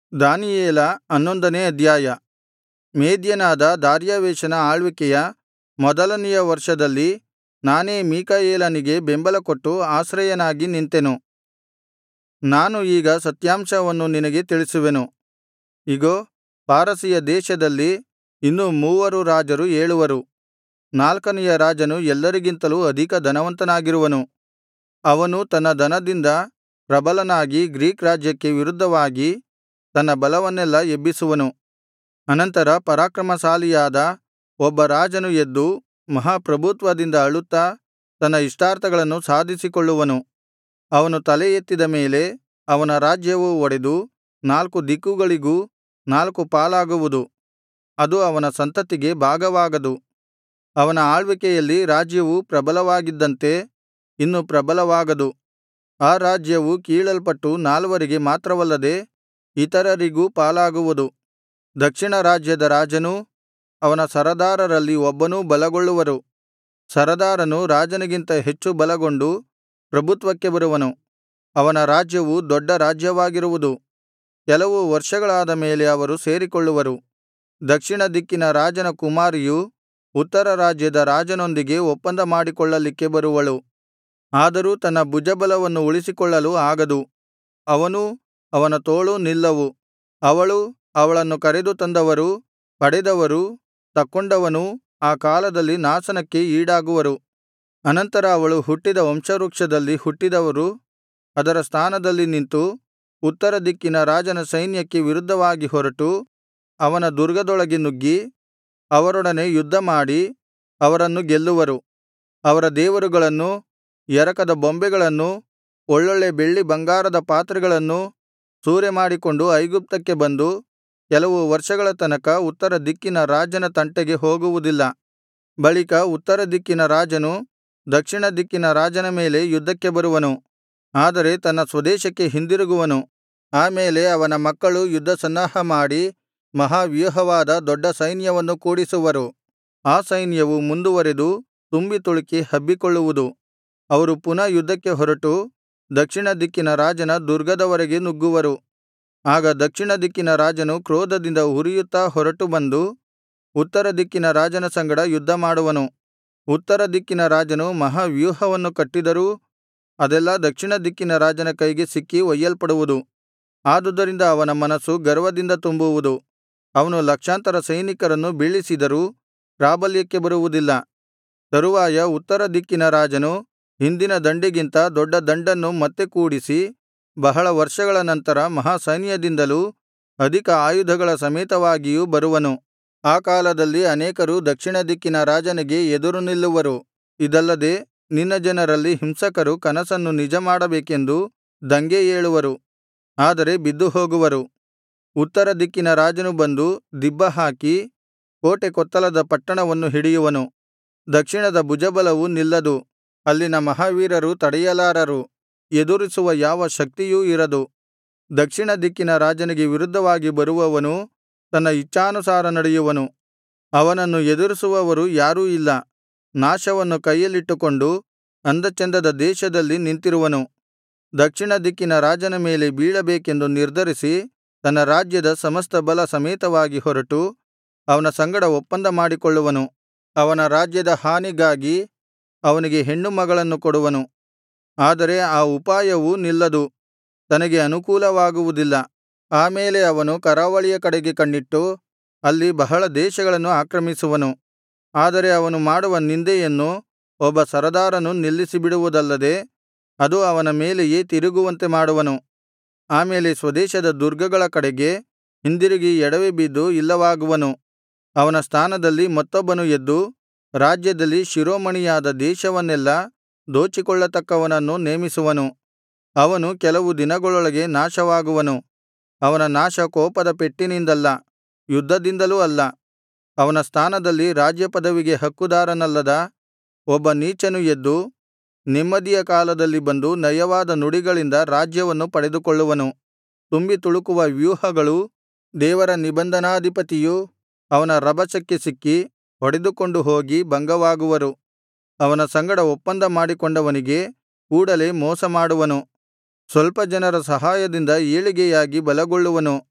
ದಾನಿಯೇಲ ಹನ್ನೊಂದನೇ ಅಧ್ಯಾಯ ಮೇದ್ಯನಾದ ದಾರ್ಯಾವೆಷನ ಆಳ್ವಿಕೆಯ ಮೊದಲನೆಯ ವರ್ಷದಲ್ಲಿ ನಾನೇ ಮೀಕಾಯೇಲನಿಗೆ ಬೆಂಬಲಕೊಟ್ಟು ಆಶ್ರಯನಾಗಿ ನಿಂತೆನು ನಾನು ಈಗ ಸತ್ಯಾಂಶವನ್ನು ನಿನಗೆ ತಿಳಿಸುವೆನು ಇಗೋ ಪಾರಸಿಯ ದೇಶದಲ್ಲಿ ಇನ್ನೂ ಮೂವರು ರಾಜರು ಏಳುವರು ನಾಲ್ಕನೆಯ ರಾಜನು ಎಲ್ಲರಿಗಿಂತಲೂ ಅಧಿಕ ಧನವಂತನಾಗಿರುವನು ಅವನು ತನ್ನ ಧನದಿಂದ ಪ್ರಬಲನಾಗಿ ಗ್ರೀಕ್ ರಾಜ್ಯಕ್ಕೆ ವಿರುದ್ಧವಾಗಿ ತನ್ನ ಬಲವನ್ನೆಲ್ಲಾ ಎಬ್ಬಿಸುವನು ಅನಂತರ ಪರಾಕ್ರಮಶಾಲಿಯಾದ ಒಬ್ಬ ರಾಜನು ಎದ್ದು ಮಹಾಪ್ರಭುತ್ವದಿಂದ ಆಳುತ್ತಾ ತನ್ನ ಇಷ್ಟಾರ್ಥಗಳನ್ನು ಸಾಧಿಸಿಕೊಳ್ಳುವನು ಅವನು ತಲೆ ಎತ್ತಿದ ಮೇಲೆ ಅವನ ರಾಜ್ಯವು ಒಡೆದು ನಾಲ್ಕು ದಿಕ್ಕುಗಳಿಗೂ ನಾಲ್ಕು ಪಾಲಾಗುವುದು ಅದು ಅವನ ಸಂತತಿಗೆ ಭಾಗವಾಗದು ಅವನ ಆಳ್ವಿಕೆಯಲ್ಲಿ ರಾಜ್ಯವು ಪ್ರಬಲವಾಗಿದ್ದಂತೆ ಇನ್ನು ಪ್ರಬಲವಾಗದು ಆ ರಾಜ್ಯವು ಕೀಳಲ್ಪಟ್ಟು ನಾಲ್ವರಿಗೆ ಮಾತ್ರವಲ್ಲದೆ ಇತರರಿಗೂ ಪಾಲಾಗುವುದು ದಕ್ಷಿಣ ರಾಜ್ಯದ ರಾಜನೂ ಅವನ ಸರದಾರರಲ್ಲಿ ಒಬ್ಬನೂ ಬಲಗೊಳ್ಳುವರು ಸರದಾರನು ರಾಜನಿಗಿಂತ ಹೆಚ್ಚು ಬಲಗೊಂಡು ಪ್ರಭುತ್ವಕ್ಕೆ ಬರುವನು ಅವನ ರಾಜ್ಯವು ದೊಡ್ಡ ರಾಜ್ಯವಾಗಿರುವುದು ಕೆಲವು ವರ್ಷಗಳಾದ ಮೇಲೆ ಅವರು ಸೇರಿಕೊಳ್ಳುವರು ದಕ್ಷಿಣ ದಿಕ್ಕಿನ ರಾಜನ ಕುಮಾರಿಯು ಉತ್ತರ ರಾಜ್ಯದ ರಾಜನೊಂದಿಗೆ ಒಪ್ಪಂದ ಮಾಡಿಕೊಳ್ಳಲಿಕ್ಕೆ ಬರುವಳು ಆದರೂ ತನ್ನ ಭುಜಬಲವನ್ನು ಉಳಿಸಿಕೊಳ್ಳಲು ಆಗದು ಅವನೂ ಅವನ ತೋಳೂ ನಿಲ್ಲವು ಅವಳೂ ಅವಳನ್ನು ಕರೆದು ತಂದವರೂ ಪಡೆದವರೂ ತಕ್ಕೊಂಡವನೂ ಆ ಕಾಲದಲ್ಲಿ ನಾಶನಕ್ಕೆ ಈಡಾಗುವರು ಅನಂತರ ಅವಳು ಹುಟ್ಟಿದ ವಂಶವೃಕ್ಷದಲ್ಲಿ ಹುಟ್ಟಿದವರು ಅದರ ಸ್ಥಾನದಲ್ಲಿ ನಿಂತು ಉತ್ತರ ದಿಕ್ಕಿನ ರಾಜನ ಸೈನ್ಯಕ್ಕೆ ವಿರುದ್ಧವಾಗಿ ಹೊರಟು ಅವನ ದುರ್ಗದೊಳಗೆ ನುಗ್ಗಿ ಅವರೊಡನೆ ಯುದ್ಧಮಾಡಿ ಅವರನ್ನು ಗೆಲ್ಲುವರು ಅವರ ದೇವರುಗಳನ್ನೂ ಎರಕದ ಬೊಂಬೆಗಳನ್ನೂ ಒಳ್ಳೊಳ್ಳೆ ಬೆಳ್ಳಿ ಬಂಗಾರದ ಪಾತ್ರೆಗಳನ್ನೂ ಸೂರೆಮಾಡಿಕೊಂಡು ಐಗುಪ್ತಕ್ಕೆ ಬಂದು ಕೆಲವು ವರ್ಷಗಳ ತನಕ ಉತ್ತರ ದಿಕ್ಕಿನ ರಾಜನ ತಂಟೆಗೆ ಹೋಗುವುದಿಲ್ಲ ಬಳಿಕ ಉತ್ತರ ದಿಕ್ಕಿನ ರಾಜನು ದಕ್ಷಿಣ ದಿಕ್ಕಿನ ರಾಜನ ಮೇಲೆ ಯುದ್ಧಕ್ಕೆ ಬರುವನು ಆದರೆ ತನ್ನ ಸ್ವದೇಶಕ್ಕೆ ಹಿಂದಿರುಗುವನು ಆ ಮೇಲೆ ಅವನ ಮಕ್ಕಳು ಯುದ್ಧಸನ್ನಾಹಮಾಡಿ ಮಹಾವ್ಯೂಹವಾದ ದೊಡ್ಡ ಸೈನ್ಯವನ್ನು ಕೂಡಿಸುವರು ಆ ಸೈನ್ಯವು ಮುಂದುವರೆದು ತುಂಬಿ ತುಳುಕಿ ಹಬ್ಬಿಕೊಳ್ಳುವುದು ಅವರು ಪುನಃ ಯುದ್ಧಕ್ಕೆ ಹೊರಟು ದಕ್ಷಿಣ ದಿಕ್ಕಿನ ರಾಜನ ದುರ್ಗದವರೆಗೆ ನುಗ್ಗುವರು ಆಗ ದಕ್ಷಿಣ ದಿಕ್ಕಿನ ರಾಜನು ಕ್ರೋಧದಿಂದ ಉರಿಯುತ್ತಾ ಹೊರಟು ಬಂದು ಉತ್ತರ ದಿಕ್ಕಿನ ರಾಜನ ಸಂಗಡ ಯುದ್ಧಮಾಡುವನು ಉತ್ತರ ದಿಕ್ಕಿನ ರಾಜನು ಮಹಾವ್ಯೂಹವನ್ನು ಕಟ್ಟಿದರೂ ಅದೆಲ್ಲಾ ದಕ್ಷಿಣ ದಿಕ್ಕಿನ ರಾಜನ ಕೈಗೆ ಸಿಕ್ಕಿ ಒಯ್ಯಲ್ಪಡುವುದು ಆದುದರಿಂದ ಅವನ ಮನಸ್ಸು ಗರ್ವದಿಂದ ತುಂಬುವುದು ಅವನು ಲಕ್ಷಾಂತರ ಸೈನಿಕರನ್ನು ಬೀಳಿಸಿದರೂ ಪ್ರಾಬಲ್ಯಕ್ಕೆ ಬರುವುದಿಲ್ಲ ತರುವಾಯ ಉತ್ತರ ದಿಕ್ಕಿನ ರಾಜನು ಹಿಂದಿನ ದಂಡಿಗಿಂತ ದೊಡ್ಡ ದಂಡನ್ನು ಮತ್ತೆ ಕೂಡಿಸಿ ಬಹಳ ವರ್ಷಗಳ ನಂತರ ಮಹಾಸೈನ್ಯದಿಂದಲೂ ಅಧಿಕ ಆಯುಧಗಳ ಸಮೇತವಾಗಿಯೂ ಬರುವನು ಆ ಕಾಲದಲ್ಲಿ ಅನೇಕರು ದಕ್ಷಿಣ ದಿಕ್ಕಿನ ರಾಜನಿಗೆ ಎದುರು ನಿಲ್ಲುವರು ಇದಲ್ಲದೆ ನಿನ್ನ ಜನರಲ್ಲಿ ಹಿಂಸಕರು ಕನಸನ್ನು ನಿಜಮಾಡಬೇಕೆಂದು ದಂಗೆ ಏಳುವರು ಆದರೆ ಬಿದ್ದುಹೋಗುವರು ಉತ್ತರ ದಿಕ್ಕಿನ ರಾಜನು ಬಂದು ದಿಬ್ಬಹಾಕಿ ಕೋಟೆ ಕೊತ್ತಲದ ಪಟ್ಟಣವನ್ನು ಹಿಡಿಯುವನು ದಕ್ಷಿಣದ ಭುಜಬಲವು ನಿಲ್ಲದು ಅಲ್ಲಿನ ಮಹಾವೀರರು ತಡೆಯಲಾರರು ಎದುರಿಸುವ ಯಾವ ಶಕ್ತಿಯೂ ಇರದು ದಕ್ಷಿಣ ದಿಕ್ಕಿನ ರಾಜನಿಗೆ ವಿರುದ್ಧವಾಗಿ ಬರುವವನು ತನ್ನ ಇಚ್ಛಾನುಸಾರ ನಡೆಯುವನು ಅವನನ್ನು ಎದುರಿಸುವವರು ಯಾರೂ ಇಲ್ಲ ನಾಶವನ್ನು ಕೈಯಲ್ಲಿಟ್ಟುಕೊಂಡು ಅಂದಚೆಂದದ ದೇಶದಲ್ಲಿ ನಿಂತಿರುವನು ದಕ್ಷಿಣ ದಿಕ್ಕಿನ ರಾಜನ ಮೇಲೆ ಬೀಳಬೇಕೆಂದು ನಿರ್ಧರಿಸಿ ತನ್ನ ರಾಜ್ಯದ ಸಮಸ್ತ ಬಲ ಸಮೇತವಾಗಿ ಹೊರಟು ಅವನ ಸಂಗಡ ಒಪ್ಪಂದ ಮಾಡಿಕೊಳ್ಳುವನು ಅವನ ರಾಜ್ಯದ ಹಾನಿಗಾಗಿ ಅವನಿಗೆ ಹೆಣ್ಣು ಮಗಳನ್ನು ಕೊಡುವನು ಆದರೆ ಆ ಉಪಾಯವೂ ನಿಲ್ಲದು ತನಗೆ ಅನುಕೂಲವಾಗುವುದಿಲ್ಲ ಆ ಮೇಲೆ ಅವನು ಕರಾವಳಿಯ ಕಡೆಗೆ ಕಣ್ಣಿಟ್ಟು ಅಲ್ಲಿ ಬಹಳ ದೇಶಗಳನ್ನು ಆಕ್ರಮಿಸುವನು ಆದರೆ ಅವನು ಮಾಡುವ ನಿಂದೆಯನ್ನು ಒಬ್ಬ ಸರದಾರನು ನಿಲ್ಲಿಸಿಬಿಡುವುದಲ್ಲದೆ ಅದು ಅವನ ಮೇಲೆಯೇ ತಿರುಗುವಂತೆ ಮಾಡುವನು ಆಮೇಲೆ ಸ್ವದೇಶದ ದುರ್ಗಗಳ ಕಡೆಗೆ ಹಿಂದಿರುಗಿ ಎಡವಿಬಿದ್ದು ಇಲ್ಲವಾಗುವನು ಅವನ ಸ್ಥಾನದಲ್ಲಿ ಮತ್ತೊಬ್ಬನು ಎದ್ದು ರಾಜ್ಯದಲ್ಲಿ ಶಿರೋಮಣಿಯಾದ ದೇಶವನ್ನೆಲ್ಲಾ ದೋಚಿಕೊಳ್ಳತಕ್ಕವನನ್ನು ನೇಮಿಸುವನು ಅವನು ಕೆಲವು ದಿನಗಳೊಳಗೆ ನಾಶವಾಗುವನು ಅವನ ನಾಶ ಕೋಪದ ಪೆಟ್ಟಿನಿಂದಲ್ಲ ಯುದ್ಧದಿಂದಲೂ ಅಲ್ಲ ಅವನ ಸ್ಥಾನದಲ್ಲಿ ರಾಜ್ಯಪದವಿಗೆ ಹಕ್ಕುದಾರನಲ್ಲದ ಒಬ್ಬ ನೀಚನು ಎದ್ದು ನೆಮ್ಮದಿಯ ಕಾಲದಲ್ಲಿ ಬಂದು ನಯವಾದ ನುಡಿಗಳಿಂದ ರಾಜ್ಯವನ್ನು ಪಡೆದುಕೊಳ್ಳುವನು ತುಂಬಿ ತುಳುಕುವ ವ್ಯೂಹಗಳೂ ದೇವರ ನಿಬಂಧನಾಧಿಪತಿಯೂ ಅವನ ರಭಸಕ್ಕೆ ಸಿಕ್ಕಿ ಹೊಡೆದುಕೊಂಡು ಹೋಗಿ ಭಂಗವಾಗುವರು ಅವನ ಸಂಗಡ ಒಪ್ಪಂದ ಮಾಡಿಕೊಂಡವನಿಗೆ ಕೂಡಲೆ ಮೋಸಮಾಡುವನು ಸ್ವಲ್ಪ ಜನರ ಸಹಾಯದಿಂದ ಏಳಿಗೆಯಾಗಿ ಬಲಗೊಳ್ಳುವನು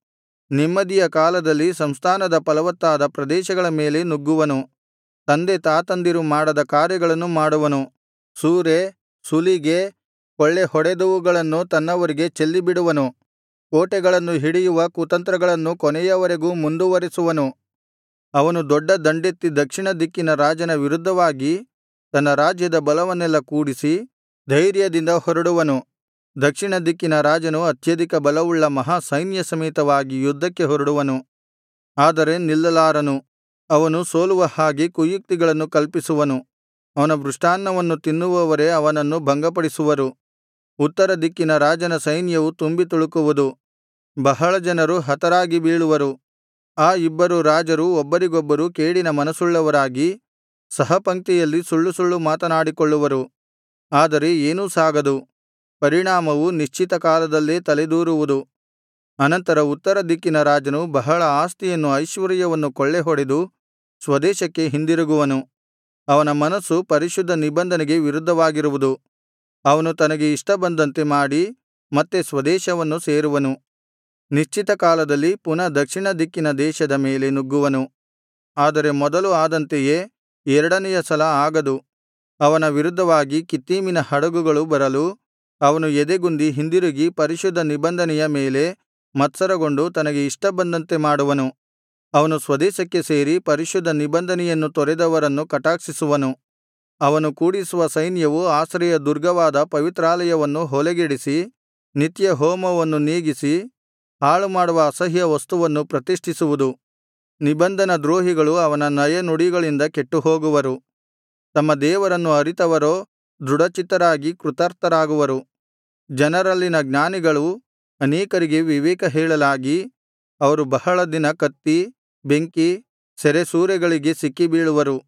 ನೆಮ್ಮದಿಯ ಕಾಲದಲ್ಲಿ ಸಂಸ್ಥಾನದ ಫಲವತ್ತಾದ ಪ್ರದೇಶಗಳ ಮೇಲೆ ನುಗ್ಗುವನು ತಂದೆ ತಾತಂದಿರು ಮಾಡದ ಕಾರ್ಯಗಳನ್ನು ಮಾಡುವನು ಸೂರೆ ಸುಲಿಗೆ ಕೊಳ್ಳೆಹೊಡೆದವುಗಳನ್ನು ತನ್ನವರಿಗೆ ಚೆಲ್ಲಿಬಿಡುವನು ಕೋಟೆಗಳನ್ನು ಹಿಡಿಯುವ ಕುತಂತ್ರಗಳನ್ನು ಕೊನೆಯವರೆಗೂ ಮುಂದುವರೆಸುವನು ಅವನು ದೊಡ್ಡ ದಂಡೆತ್ತಿ ದಕ್ಷಿಣ ದಿಕ್ಕಿನ ರಾಜನ ವಿರುದ್ಧವಾಗಿ ತನ್ನ ರಾಜ್ಯದ ಬಲವನ್ನೆಲ್ಲಾ ಕೂಡಿಸಿ ಧೈರ್ಯದಿಂದ ಹೊರಡುವನು ದಕ್ಷಿಣ ದಿಕ್ಕಿನ ರಾಜನು ಅತ್ಯಧಿಕ ಬಲವುಳ್ಳ ಮಹಾ ಸೈನ್ಯ ಸಮೇತವಾಗಿ ಯುದ್ಧಕ್ಕೆ ಹೊರಡುವನು ಆದರೆ ನಿಲ್ಲಲಾರನು ಅವನು ಸೋಲುವ ಹಾಗೆ ಕುಯುಕ್ತಿಗಳನ್ನು ಕಲ್ಪಿಸುವನು ಅವನ ಮೃಷ್ಟಾನ್ನವನ್ನು ತಿನ್ನುವವರೇ ಅವನನ್ನು ಭಂಗಪಡಿಸುವರು ಉತ್ತರ ದಿಕ್ಕಿನ ರಾಜನ ಸೈನ್ಯವು ತುಂಬಿ ತುಳುಕುವುದು ಬಹಳ ಜನರು ಹತರಾಗಿ ಬೀಳುವರು ಆ ಇಬ್ಬರು ರಾಜರು ಒಬ್ಬರಿಗೊಬ್ಬರು ಕೇಡಿನ ಮನಸ್ಸುಳ್ಳವರಾಗಿ ಸಹಪಂಕ್ತಿಯಲ್ಲಿ ಸುಳ್ಳು ಸುಳ್ಳು ಮಾತನಾಡಿಕೊಳ್ಳುವರು ಆದರೆ ಏನೂ ಸಾಗದು ಪರಿಣಾಮವು ನಿಶ್ಚಿತ ಕಾಲದಲ್ಲೇ ತಲೆದೂರುವುದು ಅನಂತರ ಉತ್ತರ ದಿಕ್ಕಿನ ರಾಜನು ಬಹಳ ಆಸ್ತಿಯನ್ನು ಐಶ್ವರ್ಯವನ್ನು ಕೊಳ್ಳೆಹೊಡೆದು ಸ್ವದೇಶಕ್ಕೆ ಹಿಂದಿರುಗುವನು ಅವನ ಮನಸ್ಸು ಪರಿಶುದ್ಧ ನಿಬಂಧನೆಗೆ ವಿರುದ್ಧವಾಗಿರುವುದು ಅವನು ತನಗೆ ಇಷ್ಟ ಬಂದಂತೆ ಮಾಡಿ ಮತ್ತೆ ಸ್ವದೇಶವನ್ನು ಸೇರುವನು ನಿಶ್ಚಿತ ಕಾಲದಲ್ಲಿ ಪುನಃ ದಕ್ಷಿಣ ದಿಕ್ಕಿನ ದೇಶದ ಮೇಲೆ ನುಗ್ಗುವನು ಆದರೆ ಮೊದಲು ಆದಂತೆಯೇ ಎರಡನೆಯ ಸಲ ಆಗದು ಅವನ ವಿರುದ್ಧವಾಗಿ ಕಿತ್ತೀಮಿನ ಹಡಗುಗಳು ಬರಲು ಅವನು ಎದೆಗುಂದಿ ಹಿಂದಿರುಗಿ ಪರಿಶುದ್ಧ ನಿಬಂಧನೆಯ ಮೇಲೆ ಮತ್ಸರಗೊಂಡು ತನಗೆ ಇಷ್ಟ ಬಂದಂತೆ ಮಾಡುವನು ಅವನು ಸ್ವದೇಶಕ್ಕೆ ಸೇರಿ ಪರಿಶುದ್ಧ ನಿಬಂಧನೆಯನ್ನು ತೊರೆದವರನ್ನು ಕಟಾಕ್ಷಿಸುವನು ಅವನು ಕೂಡಿಸುವ ಸೈನ್ಯವು ಆಶ್ರಯ ದುರ್ಗವಾದ ಪವಿತ್ರಾಲಯವನ್ನು ಹೊಲೆಗೆಡಿಸಿ ನಿತ್ಯ ಹೋಮವನ್ನು ನೀಗಿಸಿ ಹಾಳುಮಾಡುವ ಅಸಹ್ಯ ವಸ್ತುವನ್ನು ಪ್ರತಿಷ್ಠಿಸುವುದು ನಿಬಂಧನ ದ್ರೋಹಿಗಳು ಅವನ ನಯನುಡಿಗಳಿಂದ ಕೆಟ್ಟುಹೋಗುವರು ತಮ್ಮ ದೇವರನ್ನು ಅರಿತವರೋ ದೃಢಚಿತ್ತರಾಗಿ ಕೃತಾರ್ಥರಾಗುವರು ಜನರಲ್ಲಿನ ಜ್ಞಾನಿಗಳು ಅನೇಕರಿಗೆ ವಿವೇಕ ಹೇಳಲಾಗಿ ಅವರು ಬಹಳ ದಿನ ಕತ್ತಿ ಬೆಂಕಿ ಸೆರೆಸೂರೆಗಳಿಗೆ ಸಿಕ್ಕಿಬೀಳುವರು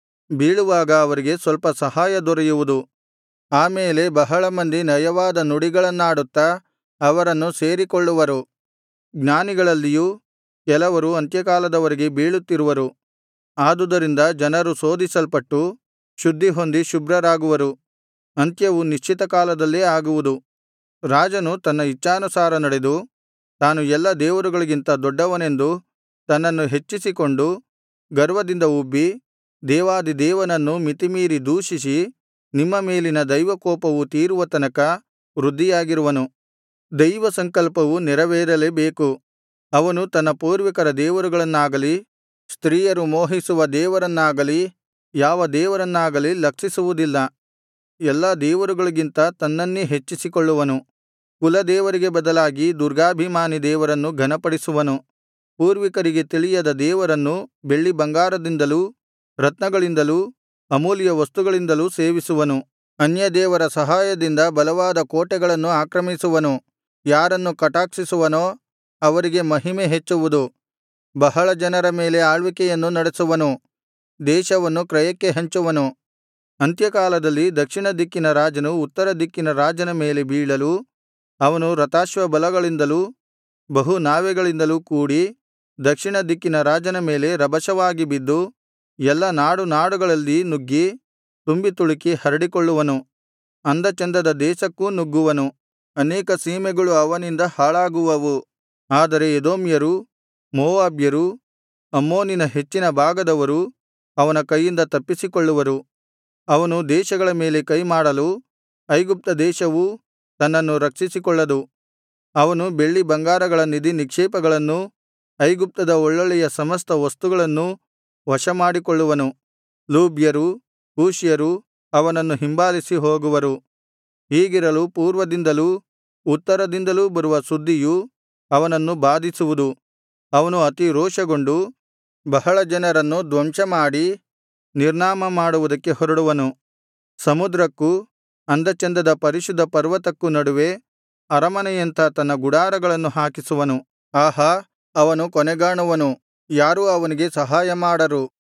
ಬೀಳುವಾಗ ಅವರಿಗೆ ಸ್ವಲ್ಪ ಸಹಾಯ ದೊರೆಯುವುದು ಆ ಮೇಲೆ ಬಹಳ ಮಂದಿ ನಯವಾದ ನುಡಿಗಳನ್ನಾಡುತ್ತಾ ಅವರನ್ನು ಸೇರಿಕೊಳ್ಳುವರು ಜ್ಞಾನಿಗಳಲ್ಲಿಯೂ ಕೆಲವರು ಅಂತ್ಯಕಾಲದವರೆಗೆ ಬೀಳುತ್ತಿರುವರು ಆದುದರಿಂದ ಜನರು ಶೋಧಿಸಲ್ಪಟ್ಟು ಶುದ್ಧಿಹೊಂದಿ ಶುಭ್ರರಾಗುವರು ಅಂತ್ಯವು ನಿಶ್ಚಿತ ಕಾಲದಲ್ಲೇ ಆಗುವುದು ರಾಜನು ತನ್ನ ಇಚ್ಛಾನುಸಾರ ನಡೆದು ತಾನು ಎಲ್ಲಾ ದೇವರುಗಳಿಗಿಂತ ದೊಡ್ಡವನೆಂದು ತನ್ನನ್ನು ಹೆಚ್ಚಿಸಿಕೊಂಡು ಗರ್ವದಿಂದ ಉಬ್ಬಿ ದೇವಾಧಿದೇವನನ್ನು ಮಿತಿಮೀರಿ ದೂಷಿಸಿ ನಿಮ್ಮ ಮೇಲಿನ ದೈವಕೋಪವು ತೀರುವ ತನಕ ವೃದ್ಧಿಯಾಗಿರುವನು ದೈವಸಂಕಲ್ಪವು ನೆರವೇರಲೇಬೇಕು ಅವನು ತನ್ನ ಪೂರ್ವಿಕರ ದೇವರುಗಳನ್ನಾಗಲಿ ಸ್ತ್ರೀಯರು ಮೋಹಿಸುವ ದೇವರನ್ನಾಗಲಿ ಯಾವ ದೇವರನ್ನಾಗಲಿ ಲಕ್ಷಿಸುವುದಿಲ್ಲ ಎಲ್ಲಾ ದೇವರುಗಳಿಗಿಂತ ತನ್ನನ್ನೇ ಹೆಚ್ಚಿಸಿಕೊಳ್ಳುವನು ಕುಲದೇವರಿಗೆ ಬದಲಾಗಿ ದುರ್ಗಾಭಿಮಾನಿ ದೇವರನ್ನು ಘನಪಡಿಸುವನು ಪೂರ್ವಿಕರಿಗೆ ತಿಳಿಯದ ದೇವರನ್ನು ಬೆಳ್ಳಿಬಂಗಾರದಿಂದಲೂ ರತ್ನಗಳಿಂದಲೂ ಅಮೂಲ್ಯ ವಸ್ತುಗಳಿಂದಲೂ ಸೇವಿಸುವನು ಅನ್ಯದೇವರ ಸಹಾಯದಿಂದ ಬಲವಾದ ಕೋಟೆಗಳನ್ನು ಆಕ್ರಮಿಸುವನು ಯಾರನ್ನು ಕಟಾಕ್ಷಿಸುವನೋ ಅವರಿಗೆ ಮಹಿಮೆ ಹೆಚ್ಚುವುದು ಬಹಳ ಜನರ ಮೇಲೆ ಆಳ್ವಿಕೆಯನ್ನು ನಡೆಸುವನು ದೇಶವನ್ನು ಕ್ರಯಕ್ಕೆ ಹಂಚುವನು ಅಂತ್ಯಕಾಲದಲ್ಲಿ ದಕ್ಷಿಣ ದಿಕ್ಕಿನ ರಾಜನು ಉತ್ತರ ದಿಕ್ಕಿನ ರಾಜನ ಮೇಲೆ ಬೀಳಲು ಅವನು ರಥಾಶ್ವಬಲಗಳಿಂದಲೂ ಬಹು ನಾವೆಗಳಿಂದಲೂ ಕೂಡಿ ದಕ್ಷಿಣ ದಿಕ್ಕಿನ ರಾಜನ ಮೇಲೆ ರಭಸವಾಗಿ ಬಿದ್ದು ಎಲ್ಲಾ ನಾಡು ನಾಡುಗಳಲ್ಲಿ ನುಗ್ಗಿ ತುಂಬಿ ತುಳುಕಿ ಹರಡಿಕೊಳ್ಳುವನು ಅಂದಚಂದದ ದೇಶಕ್ಕೂ ನುಗ್ಗುವನು ಅನೇಕ ಸೀಮೆಗಳು ಅವನಿಂದ ಹಾಳಾಗುವವು ಆದರೆ ಎದೋಮ್ಯರೂ ಮೋವಾಬ್ಯರೂ ಅಮ್ಮೋನಿನ ಹೆಚ್ಚಿನ ಭಾಗದವರು ಅವನ ಕೈಯಿಂದ ತಪ್ಪಿಸಿಕೊಳ್ಳುವರು ಅವನು ದೇಶಗಳ ಮೇಲೆ ಕೈಮಾಡಲು ಐಗುಪ್ತ ದೇಶವೂ ತನ್ನನ್ನು ರಕ್ಷಿಸಿಕೊಳ್ಳದು ಅವನು ಬೆಳ್ಳಿ ಬಂಗಾರಗಳ ನಿಧಿ ನಿಕ್ಷೇಪಗಳನ್ನೂ ಐಗುಪ್ತದ ಒಳ್ಳೊಳ್ಳೆಯ ಸಮಸ್ತ ವಸ್ತುಗಳನ್ನೂ ವಶಮಾಡಿಕೊಳ್ಳುವನು ಲೂಬ್ಯರು ಕೂಷ್ಯರು ಅವನನ್ನು ಹಿಂಬಾಲಿಸಿ ಹೋಗುವರು ಹೀಗಿರಲು ಪೂರ್ವದಿಂದಲೂ ಉತ್ತರದಿಂದಲೂ ಬರುವ ಸುದ್ದಿಯು ಅವನನ್ನು ಬಾಧಿಸುವುದು ಅವನು ಅತಿ ರೋಷಗೊಂಡು ಬಹಳ ಜನರನ್ನು ಧ್ವಂಸಮಾಡಿ ನಿರ್ನಾಮ ಮಾಡುವುದಕ್ಕೆ ಹೊರಡುವನು ಸಮುದ್ರಕ್ಕೂ ಅಂದಚಂದದ ಪರಿಶುದ್ಧ ಪರ್ವತಕ್ಕೂ ನಡುವೆ ಅರಮನೆಯಂಥ ತನ್ನ ಗುಡಾರಗಳನ್ನು ಹಾಕಿಸುವನು ಆಹಾ ಅವನು ಕೊನೆಗಾಣುವನು ಯಾರೂ ಅವನಿಗೆ ಸಹಾಯ ಮಾಡರು